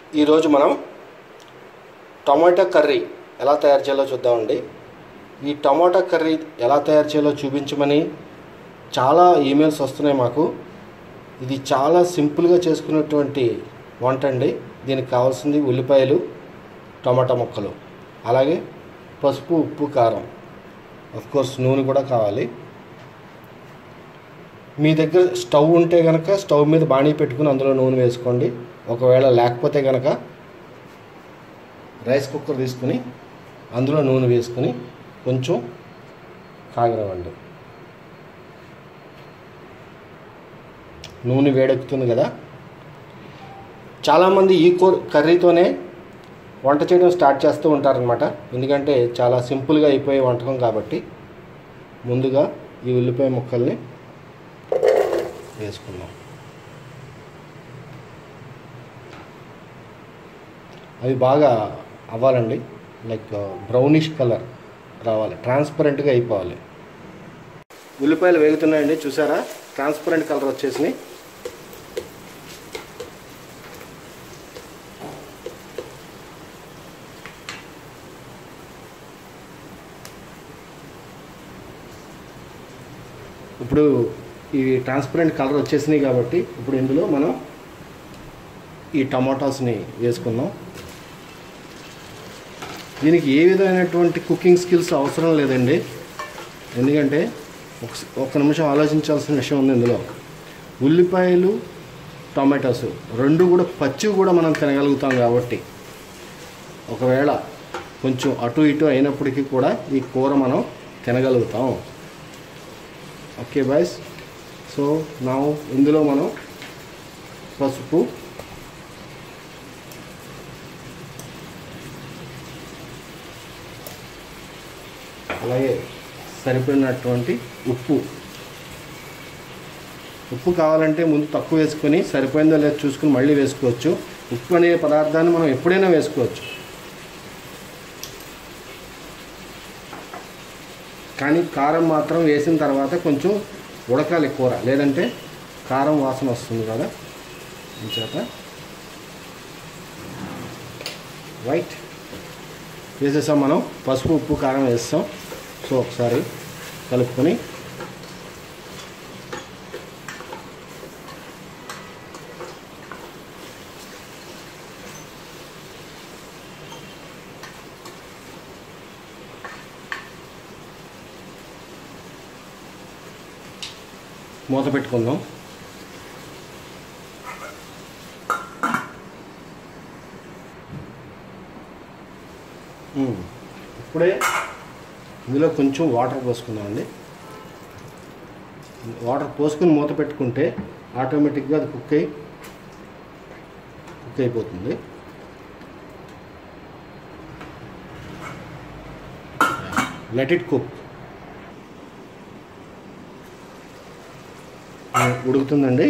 ఈరోజు మనం టమాటా కర్రీ ఎలా తయారు చేయాలో చూద్దామండి ఈ టమాటా కర్రీ ఎలా తయారు చేయాలో చూపించమని చాలా ఈమెయిల్స్ వస్తున్నాయి మాకు ఇది చాలా సింపుల్గా చేసుకున్నటువంటి వంట అండి దీనికి కావాల్సింది ఉల్లిపాయలు టమాటా ముక్కలు అలాగే పసుపు ఉప్పు కారం కోర్స్ నూనె కూడా కావాలి మీ దగ్గర స్టవ్ ఉంటే కనుక స్టవ్ మీద బాణీ పెట్టుకుని అందులో నూనె వేసుకోండి ఒకవేళ లేకపోతే కనుక రైస్ కుక్కర్ తీసుకుని అందులో నూనె వేసుకుని కొంచెం కాగనివ్వండి నూనె వేడెక్కుతుంది కదా చాలామంది ఈ కూ కర్రీతోనే వంట చేయడం స్టార్ట్ చేస్తూ ఉంటారనమాట ఎందుకంటే చాలా సింపుల్గా అయిపోయే వంటకం కాబట్టి ముందుగా ఈ ఉల్లిపాయ ముక్కల్ని వేసుకుందాం అవి బాగా అవ్వాలండి లైక్ బ్రౌనిష్ కలర్ రావాలి ట్రాన్స్పరెంట్గా అయిపోవాలి ఉల్లిపాయలు వేగుతున్నాయండి చూసారా ట్రాన్స్పరెంట్ కలర్ వచ్చేసినాయి ఇప్పుడు ఈ ట్రాన్స్పరెంట్ కలర్ వచ్చేసినాయి కాబట్టి ఇప్పుడు ఇందులో మనం ఈ టమాటాస్ని వేసుకుందాం దీనికి ఏ విధమైనటువంటి కుకింగ్ స్కిల్స్ అవసరం లేదండి ఎందుకంటే ఒక ఒక్క నిమిషం ఆలోచించాల్సిన విషయం ఉంది ఇందులో ఉల్లిపాయలు టమాటాస్ రెండు కూడా పచ్చివి కూడా మనం తినగలుగుతాం కాబట్టి ఒకవేళ కొంచెం అటు ఇటు అయినప్పటికీ కూడా ఈ కూర మనం తినగలుగుతాం ఓకే బాయ్స్ సో నా ఇందులో మనం పసుపు అలాగే సరిపడినటువంటి ఉప్పు ఉప్పు కావాలంటే ముందు తక్కువ వేసుకొని సరిపోయిందో లేదో చూసుకుని మళ్ళీ వేసుకోవచ్చు ఉప్పు అనే పదార్థాన్ని మనం ఎప్పుడైనా వేసుకోవచ్చు కానీ కారం మాత్రం వేసిన తర్వాత కొంచెం ఉడకాలి కూర లేదంటే కారం వాసన వస్తుంది కదా చేత రైట్ వేసేసాం మనం పసుపు ఉప్పు కారం వేస్తాం సో ఒకసారి కలుపుకొని మూత పెట్టుకుందాం ఉమ్. ఇప్పుడే ఇందులో కొంచెం వాటర్ పోసుకుందామండి వాటర్ పోసుకుని మూత పెట్టుకుంటే ఆటోమేటిక్గా అది కుక్ అయి కుక్ అయిపోతుంది లెట్ ఇట్ కుక్ ఉడుకుతుందండి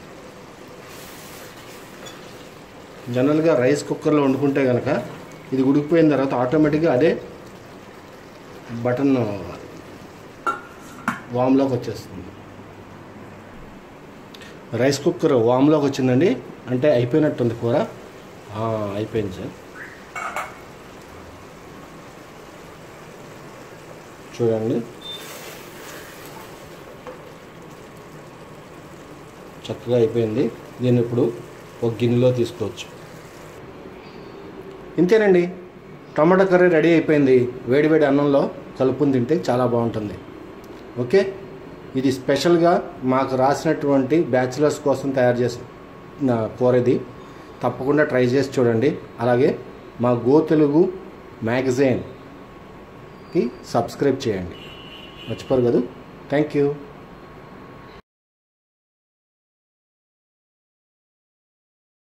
జనరల్గా రైస్ కుక్కర్లో వండుకుంటే కనుక ఇది ఉడికిపోయిన తర్వాత ఆటోమేటిక్గా అదే బటన్ వామ్లోకి వచ్చేస్తుంది రైస్ కుక్కర్ వామ్లోకి వచ్చిందండి అంటే అయిపోయినట్టుంది కూర ఆ, అయిపోయింది సార్ చూడండి చక్కగా అయిపోయింది దీన్ని ఇప్పుడు ఒక గిన్నెలో తీసుకోవచ్చు ఇంతేనండి టమాటా కర్రీ రెడీ అయిపోయింది వేడివేడి అన్నంలో కలుపుని తింటే చాలా బాగుంటుంది ఓకే ఇది స్పెషల్గా మాకు రాసినటువంటి బ్యాచిలర్స్ కోసం తయారు చేసిన కూర ఇది తప్పకుండా ట్రై చేసి చూడండి అలాగే మా గో తెలుగు మ్యాగజైన్కి సబ్స్క్రైబ్ చేయండి మర్చిపోరు కదా థ్యాంక్ యూ